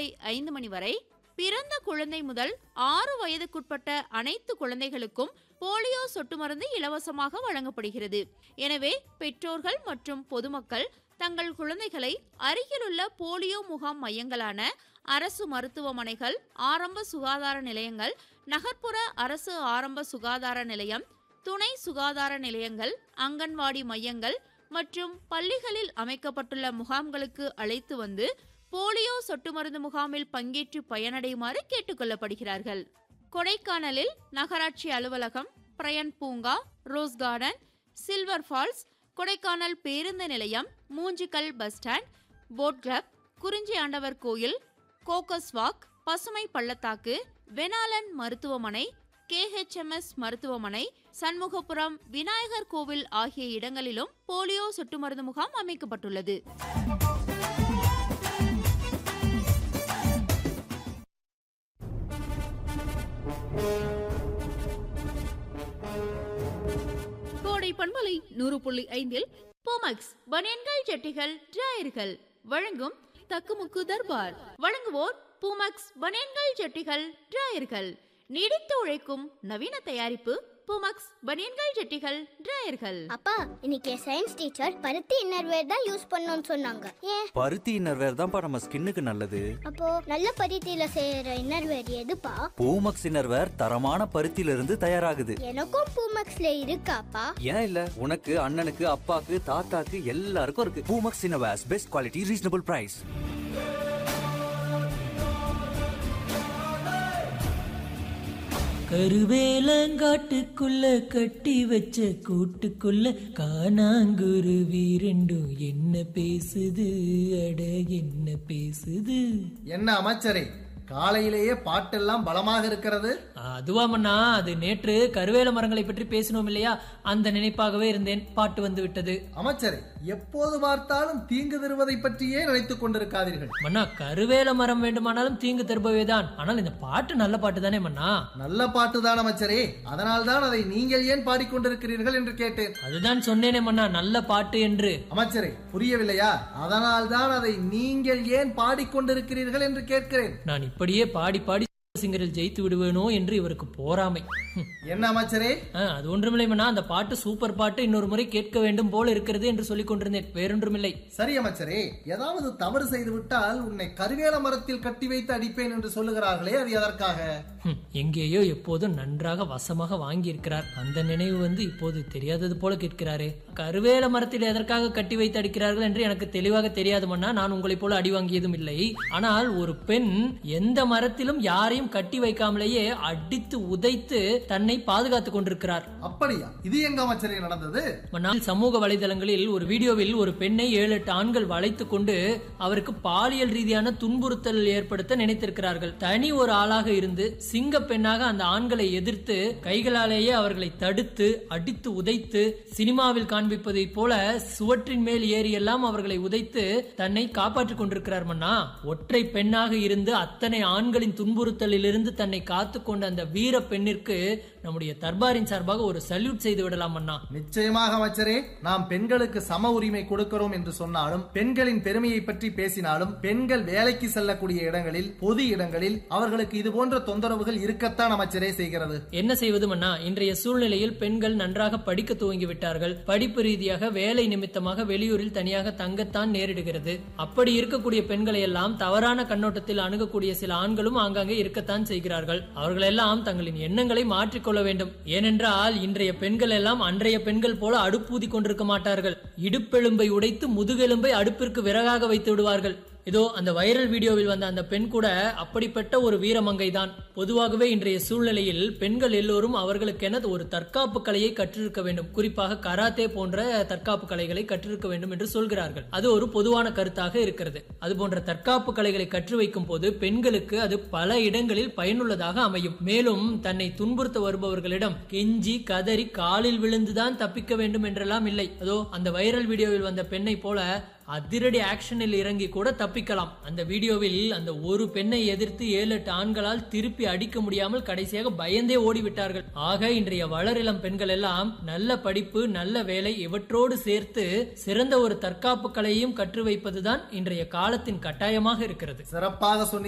ஐந்து மணி வரை பிறந்த குழந்தை முதல் ஆறு வயதுக்குட்பட்ட அனைத்து குழந்தைகளுக்கும் போலியோ சொட்டு மருந்து இலவசமாக வழங்கப்படுகிறது எனவே பெற்றோர்கள் மற்றும் பொதுமக்கள் தங்கள் குழந்தைகளை அருகிலுள்ள போலியோ முகாம் மையங்களான அரசு மருத்துவமனைகள் ஆரம்ப சுகாதார நிலையங்கள் நகர்ப்புற அரசு ஆரம்ப சுகாதார நிலையம் துணை சுகாதார நிலையங்கள் அங்கன்வாடி மையங்கள் மற்றும் பள்ளிகளில் அமைக்கப்பட்டுள்ள முகாம்களுக்கு அழைத்து வந்து போலியோ சொட்டு மருந்து முகாமில் பங்கேற்று பயனடையுமாறு கேட்டுக்கொள்ளப்படுகிறார்கள் கொடைக்கானலில் நகராட்சி அலுவலகம் பிரயன் பூங்கா rose garden silver falls Kodaikanal பேருந்து நிலையம் Moonjikal bus stand boat club Kurinji Andavar கோயில் கோக்கஸ் வாக் பசுமை பள்ளத்தாக்கு வெனாலன் மருத்துவமனை கேஹெச்எம்எஸ் மருத்துவமனை சண்முகபுரம் விநாயகர் கோவில் ஆகிய இடங்களிலும் போலியோ சொட்டு மருந்து முகாம் அமைக்கப்பட்டுள்ளது கோடை பண்பலை நூறு புள்ளி ஐந்தில் போமக்ஸ் பனியன்கள் ஜட்டிகள் டிராயர்கள் வழங்கும் தக்குமுக்கு தர்பார் வழங்குவோர் பூமக்ஸ் பனியன்கள் ஜட்டிகள் டிராயர்கள் நீடித்து உழைக்கும் நவீன தயாரிப்பு பூமக்ஸ் பனியன்கள் ஜட்டிகள் டிராயர்கள் அப்பா இன்னைக்கு சயின்ஸ் டீச்சர் பருத்தி இன்னர்வேர் தான் யூஸ் பண்ணணும்னு சொன்னாங்க ஏன் பருத்தி இன்னர்வேர் தான்ப்பா நம்ம ஸ்கின்னுக்கு நல்லது அப்போ நல்ல பருத்தியில செய்யற இன்னர்வேர் எதுப்பா பூமக்ஸ் இன்னர்வேர் தரமான பருத்தியில இருந்து தயாராகுது எனக்கும் பூமக்ஸ்ல இருக்காப்பா ஏன் இல்ல உனக்கு அண்ணனுக்கு அப்பாக்கு தாத்தாக்கு எல்லாருக்கும் இருக்கு Poomex innerwears best quality reasonable price கருவேலங்காட்டுக்குள்ள கட்டி வச்ச கூட்டுக்குள்ள காணாங்குருவி ரெண்டும் என்ன பேசுது அட என்ன பேசுது என்ன அமைச்சரே காலையிலேயே பாட்டெல்லாம் பலமாக இருக்கிறது அதுவாமண்ணா அது நேற்று கருவேல மரங்களை பற்றி பேசினோம் இல்லையா அந்த நினைப்பாகவே இருந்தேன் பாட்டு வந்து விட்டது அமைச்சரே எப்போது பார்த்தாலும் தீங்கு தருவதை பற்றியே நினைத்துக் கொண்டிருக்காதீர்கள் மன்னா கருவேல மரம் வேண்டுமானாலும் தீங்கு தருபவேதான் ஆனால் இந்த பாட்டு நல்ல பாட்டு தானே மன்னா நல்ல பாட்டு தான் அமைச்சரே அதனால்தான் அதை நீங்கள் ஏன் பாடிக்கொண்டிருக்கிறீர்கள் என்று கேட்டேன் அதுதான் சொன்னேனே மன்னா நல்ல பாட்டு என்று அமைச்சரே புரியவில்லையா அதனால்தான் அதை நீங்கள் ஏன் பாடிக்கொண்டிருக்கிறீர்கள் என்று கேட்கிறேன் நான் இப்படியே பாடி பாடி சிங்கரில் ஜெயித்து விடுவேனோ என்று இவருக்கு போராமை ஹம். என்ன அமைச்சரே ஆ, அது ஒன்றுமில்லை மன்னா அந்த பாட்டு சூப்பர் பாட்டு இன்னொரு முறை கேட்க வேண்டும் போல இருக்கிறது என்று சொல்லிக் கொண்டிருந்தேன் வேறொன்றுமில்லை சரி அமைச்சரே ஏதாவது தவறு செய்து விட்டால் உன்னை கருவேல மரத்தில் கட்டி வைத்து அடிப்பேன் என்று சொல்லுகிறார்களே அது எதற்காக ஹம், எங்கேயோ எப்போதும் நன்றாக வசமாக வாங்கி இருக்கிறார் அந்த நினைவு வந்து இப்போது தெரியாதது போல கேட்கிறாரே கருவேல மரத்தில் எதற்காக கட்டி வைத்து அடிக்கிறார்கள் என்று எனக்கு தெளிவாக தெரியாது மன்னா நான் உங்களைப் போல அடி வாங்கியதும் இல்லை ஆனால் ஒரு பெண் எந்த மரத்திலும் யாரையும் கட்டி வைக்காமலேயே அடித்து உதைத்து தன்னை பாதுகாத்துக் கொண்டிருக்கிறார் அப்படியா இது எங்க அமைச்சரே நடந்தது மன்னால் சமூக வலைதளங்களில் ஒரு வீடியோவில் ஒரு பெண்ணை ஏழு எட்டு ஆண்கள் வளைத்துக் கொண்டு அவருக்கு பாலியல் ரீதியான துன்புறுத்தல் ஏற்படுத்த நினைத்திருக்கிறார்கள் தனி ஒரு ஆளாக இருந்து சிங்க பெண்ணாக அந்த ஆண்களை எதிர்த்து கைகளாலேயே அவர்களை தடுத்து அடித்து உதைத்து சினிமாவில் காண்பிப்பதைப் போல சுவற்றின் மேல் ஏறி எல்லாம் அவர்களை உதைத்து தன்னை காப்பாற்றிக் கொண்டிருக்கிறார் மன்னா ஒற்றை பெண்ணாக இருந்து அத்தனை ஆண்களின் துன்புறுத்தலிலிருந்து தன்னை காத்துக் கொண்ட அந்த வீர பெண்ணிற்கு நம்முடைய தர்பாரின் சார்பாக ஒரு சல்யூட் செய்து விடலாம் அண்ணா நிச்சயமாக அமைச்சரே நாம் பெண்களுக்கு சம உரிமை கொடுக்கிறோம் என்று சொன்னாலும் பெண்களின் பெருமையை பற்றி பேசினாலும் பெண்கள் வேலைக்கு செல்லக்கூடிய இடங்களில் பொது இடங்களில் அவர்களுக்கு இது போன்ற தொந்தரவுகள் இருக்கத்தான் அமைச்சரே செய்கிறது என்ன செய்வது மன்னா இன்றைய சூழ்நிலையில் பெண்கள் நன்றாக படிக்க துவங்கி விட்டார்கள் படிப்பு ரீதியாக வேலை நிமித்தமாக வெளியூரில் தனியாக தங்கத்தான் நேரிடுகிறது அப்படி இருக்கக்கூடிய பெண்களை எல்லாம் தவறான கண்ணோட்டத்தில் அணுகக்கூடிய சில ஆண்களும் ஆங்காங்கே இருக்கத்தான் செய்கிறார்கள் அவர்களெல்லாம் தங்களின் எண்ணங்களை மாற்றிக்கொள்ள வேண்டும் ஏனென்றால் இன்றைய பெண்கள் எல்லாம் அன்றைய பெண்கள் போல அடுப்பூதி கொண்டிருக்க மாட்டார்கள் இடுப்பெலும்பை உடைத்து முதுகெலும்பை அடுப்பிற்கு விறகாக வைத்து விடுவார்கள் இதோ அந்த வைரல் வீடியோவில் வந்த அந்த பெண் கூட அப்படிப்பட்ட ஒரு வீரமங்கை தான் பொதுவாகவே இன்றைய சூழ்நிலையில் பெண்கள் எல்லோரும் அவர்களுக்கென ஒரு தற்காப்பு கலையை கற்றிருக்க வேண்டும் குறிப்பாக கராத்தே போன்ற தற்காப்பு கலைகளை கற்றிருக்க வேண்டும் என்று சொல்கிறார்கள் அது ஒரு பொதுவான கருத்தாக இருக்கிறது அது போன்ற தற்காப்பு கலைகளை கற்று வைக்கும் போது பெண்களுக்கு அது பல இடங்களில் பயனுள்ளதாக அமையும் மேலும் தன்னை துன்புறுத்த வருபவர்களிடம் கெஞ்சி கதறி காலில் விழுந்துதான் தப்பிக்க வேண்டும் என்றெல்லாம் இல்லை அதோ அந்த வைரல் வீடியோவில் வந்த பெண்ணை போல அதிரடி ஆக்ஷனில் இறங்கி கூட தப்பிக்கலாம் அந்த வீடியோவில் அந்த ஒரு பெண்ணை எதிர்த்து ஏழு எட்டு ஆண்களால் திருப்பி அடிக்க முடியாமல் கடைசியாக பயந்தே ஓடிவிட்டார்கள் ஆக இன்றைய வளரிளம் பெண்கள் எல்லாம் நல்ல படிப்பு நல்ல வேலை இவற்றோடு சேர்த்து சிறந்த ஒரு தற்காப்பு கலையையும் கற்று வைப்பதுதான் இன்றைய காலத்தின் கட்டாயமாக இருக்கிறது சிறப்பாக சொன்னீர்கள்